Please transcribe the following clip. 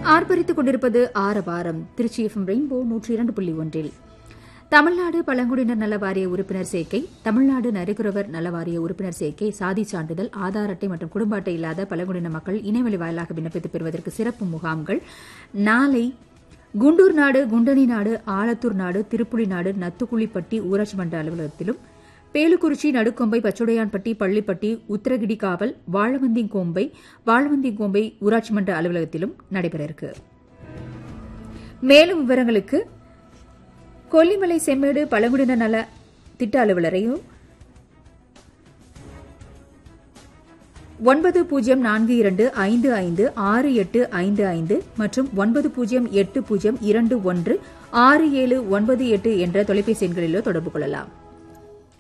ஆர்ப்பரித்துக் கொண்டிருப்பது ஆரவாரம் Trichy FM rainbow நூற்றி இரண்டு புள்ளி ஒன்றில் தமிழ்நாடு பழங்குடியினர் நல வாரிய உறுப்பினர் சேர்க்கை தமிழ்நாடு நரிக்குறவர் நல வாரிய உறுப்பினர் சேர்க்கை சாதி சான்றிதழ் ஆதார் அட்டை மற்றும் குடும்ப அட்டை இல்லாத பழங்குடியின மக்கள் இணையவழி வாயிலாக விண்ணப்பித்து பெறுவதற்கு சிறப்பு முகாம்கள் நாளை குண்டூர் நாடு குண்டனி நாடு ஆலத்தூர் நாடு திருப்புலி நாடு நத்துக்குழிப்பட்டி ஊராட்சி மன்ற அலுவலகத்திலும் பேலுக்குறிச்சி நடுக்கொம்பை பச்சுடையான்பட்டி பள்ளிப்பட்டி உத்தரகிடி காவல் வாழவந்திங்கோம்பை வாழவந்திங்கோம்பை ஊராட்சி மன்ற அலுவலகத்திலும் நடைபெற இருக்கு மேலும் விவரங்களுக்கு கொல்லிமலை செம்மேடு பழங்குடியினர் நல திட்ட அலுவலரையும் ஒன்பது பூஜ்ஜியம் நான்கு இரண்டு ஐந்து ஐந்து ஆறு எட்டு ஐந்து ஐந்து மற்றும் ஒன்பது பூஜ்ஜியம் எட்டு பூஜ்ஜியம் இரண்டு ஒன்று ஆறு ஏழு ஒன்பது எட்டு என்ற தொலைபேசி எண்களிலோ தொடர்பு கொள்ளலாம்